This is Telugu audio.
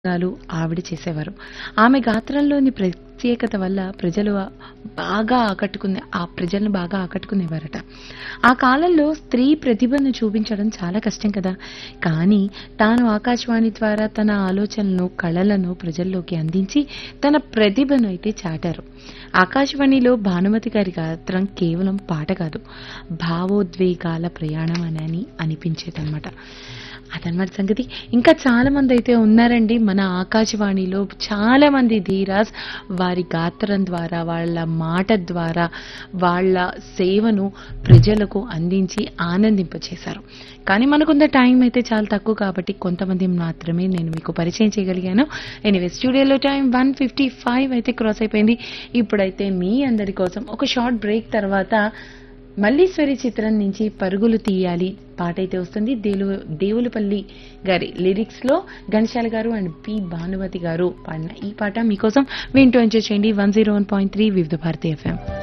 గాలు ఆవిడ చేసేవారు ఆమె గాత్రంలోని ప్రత్యేకత వల్ల ప్రజలు బాగా ఆకట్టుకునే ఆ ప్రజలను బాగా ఆకట్టుకునేవారట ఆ కాలంలో స్త్రీ ప్రతిభను చూపించడం చాలా కష్టం కదా కానీ తాను ఆకాశవాణి ద్వారా తన ఆలోచనలను కళలను ప్రజల్లోకి అందించి తన ప్రతిభను అయితే చాటారు ఆకాశవాణిలో భానుమతి గారి గాత్రం కేవలం పాట కాదు భావోద్వేగాల ప్రయాణం అని అనిపించేదన్నమాట అదనమాట సంగతి ఇంకా చాలా మంది అయితే ఉన్నారండి మన ఆకాశవాణిలో చాలా మంది ధీరాస్ వారి గాత్రం ద్వారా వాళ్ళ మాట ద్వారా వాళ్ళ సేవను ప్రజలకు అందించి ఆనందింపచేశారు కానీ మనకుంద టైం అయితే చాలా తక్కువ కాబట్టి కొంతమంది మాత్రమే నేను మీకు పరిచయం చేయగలిగాను ఎనివే స్టూడియోలో టైం వన్ ఫిఫ్టీ ఫైవ్ అయితే క్రాస్ అయిపోయింది ఇప్పుడైతే మీ అందరి కోసం ఒక షార్ట్ బ్రేక్ తర్వాత మల్లీశ్వరి చిత్రం నుంచి పరుగులు తీయాలి పాట అయితే వస్తుంది దేలు దేవులపల్లి గారి లిరిక్స్ లో ఘనశాల గారు అండ్ పి భానుమతి గారు పాడిన ఈ పాట మీకోసం వింటూ ఎంజాయ్ చేయండి one zero one point three Vividh Bharati FM